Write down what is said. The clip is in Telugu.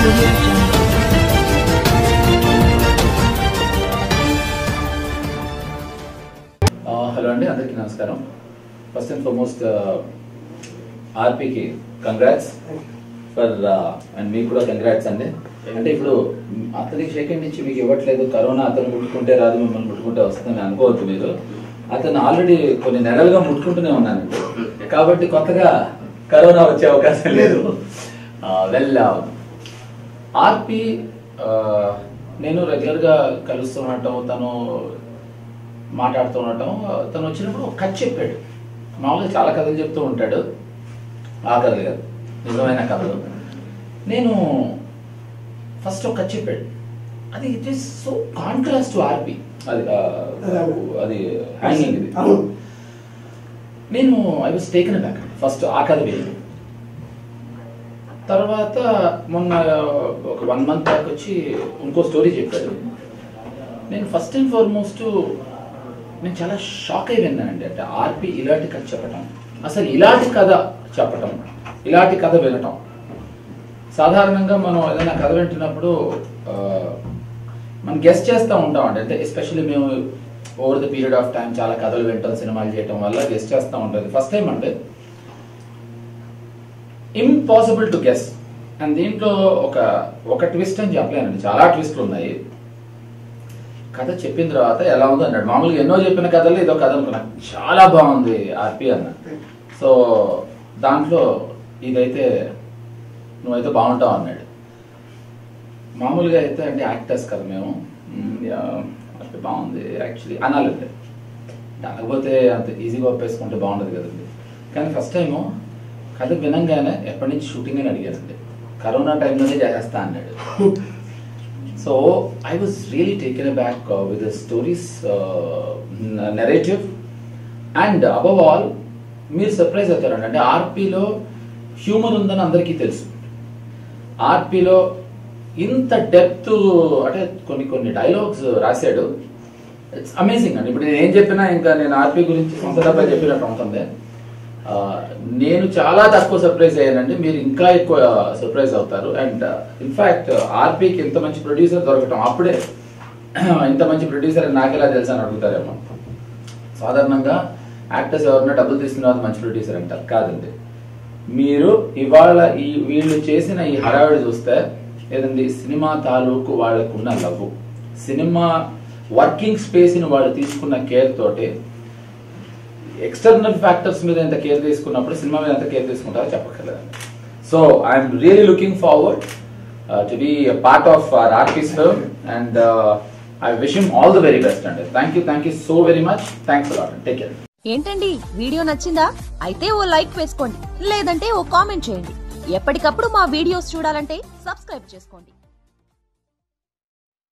audio jungle. హలో అండి అందరికీ నమస్కారం ఫస్ట్ అండ్ ఫార్మోస్ట్ ఆర్పీకి కంగ్రాట్స్ ఫర్ అండ్ మీకు కూడా కంగ్రాట్స్ అండి అంటే ఇప్పుడు మ్, అతనికి సెకండ్ నుంచి మీకు ఇవ్వట్లేదు కరోనా అతను ముట్టుకుంటే రాదు మిమ్మల్ని ముట్టుకుంటే వస్తుందని అనుకోవద్దు మీరు అతను ఆల్రెడీ కొన్ని నెలలుగా ముట్టుకుంటూనే ఉన్నానండి కాబట్టి కొత్తగా కరోనా వచ్చే అవకాశం లేదు వెల్ ఆర్పి నేను రెగ్యులర్గా కలుస్తుండటం తను మాట్లాడుతూ ఉండటం తను వచ్చినప్పుడు ఒక కథ చెప్పాడు మామూలుగా చాలా కథలు చెప్తూ ఉంటాడు ఆ కథలు కాదు నిజమైన కథలు నేను ఫస్ట్ ఒక కథ చెప్పాడు అది it is so contrast to R P అది ఆ, అది హ్యాంగింగ్ ఇది నేను I was taken back first ఆ కథ విని తర్వాత మొన్న ఒక వన్ మంత్ బ్యాక్ వచ్చి ఇంకో స్టోరీ చెప్పాడు నేను ఫస్ట్ అండ్ ఫార్మోస్ట్ నేను చాలా షాక్ అయి విన్నానండి అంటే ఆర్పి ఇలాంటి కథ చెప్పటం అసలు ఇలాంటి కథ చెప్పటం ఇలాంటి కథ వినటం సాధారణంగా మనం ఏదైనా కథ వింటున్నప్పుడు ఆ, మనం గెస్ట్ చేస్తూ ఉంటాం అండి అంటే ఎస్పెషల్లీ మేము over the period of time చాలా కథలు వింటాం సినిమాలు చేయటం వల్ల గెస్ట్ చేస్తూ ఉంటుంది ఫస్ట్ టైం అంటే ఇంపాసిబుల్ టు గెస్ అండ్ దీంట్లో ఒక ఒక ట్విస్ట్ అని చెప్పలేనండి చాలా ట్విస్ట్లు ఉన్నాయి కథ చెప్పిన తర్వాత ఎలా ఉందో అన్నాడు మామూలుగా ఎన్నో చెప్పిన కథలు ఇదో కథ అనుకున్నా చాలా బాగుంది ఆర్పి అన్న సో దాంట్లో ఇదైతే నువ్వైతే బాగుంటావు అన్నాడు మామూలుగా అయితే అంటే యాక్టర్స్ కదా మేము మ్, యా, అంటే బాగుంది యాక్చువల్లీ అనాలంటే అనకపోతే అంత ఈజీగా ఒప్పేసుకుంటే బాగుండదు కదండి కానీ ఫస్ట్ టైము కథ వినంగానే ఎప్పటి నుంచి షూటింగ్ అని అడిగారండి కరోనా టైంలోనే చేసేస్తా అన్నాడు so I was really taken back with the stories narrative and above all మీరు సర్ప్రైజ్ అవుతారండి అంటే ఆర్పీలో హ్యూమర్ ఉందని అందరికీ తెలుసు ఆర్పీలో ఇంత డెప్త్ అంటే కొన్ని కొన్ని డైలాగ్స్ రాశాడు ఇట్స్ అమేజింగ్ అండి ఇప్పుడు నేను ఏం చెప్పినా ఇంకా నేను ఆర్పీ గురించి సొంత డబ్బా చెప్పినట్టు ఉంటుంది ఆ, నేను చాలా తక్కువ సర్ప్రైజ్ అయ్యానండి మీరు ఇంకా ఎక్కువ సర్ప్రైజ్ అవుతారు అండ్ ఇన్ఫాక్ట్ ఆర్పీకి ఇంత మంచి ప్రొడ్యూసర్ దొరకటం అప్పుడే ఇంత మంచి ప్రొడ్యూసర్ నాకెలా తెలుసు అని అడుగుతారేమో సాధారణంగా యాక్టర్స్ ఎవరైనా డబ్బులు తీసుకున్న వాళ్ళు మంచి ప్రొడ్యూసర్ అంటారు కాదండి మీరు ఇవాళ ఈ వీళ్ళు చేసిన ఈ హడావిడి చూస్తే ఏదండి సినిమా తాలూకు వాళ్ళకున్న లవ్ సినిమా వర్కింగ్ స్పేస్ని వాళ్ళు తీసుకున్న కేర్ తోటి ఎక్స్టర్నల్ ఫ్యాక్టర్స్ మీద ఎంత కేర్ తీసుకున్నప్పుడు సినిమా మీద ఎంత కేర్ తీసుకుంటారో చెప్పక్కర్లేదండి so I'm really looking forward to be part of our artist film and I wish him all the very best అండి thank you thank you so very much thanks a lot take care ఏంటండి వీడియో నచ్చిందా అయితే ఓ లైక్ వేసుకోండి లేదంటే ఓ కామెంట్ చేయండి ఎప్పటికప్పుడు మా వీడియోస్ చూడాలంటే సబ్స్క్రైబ్ చేసుకోండి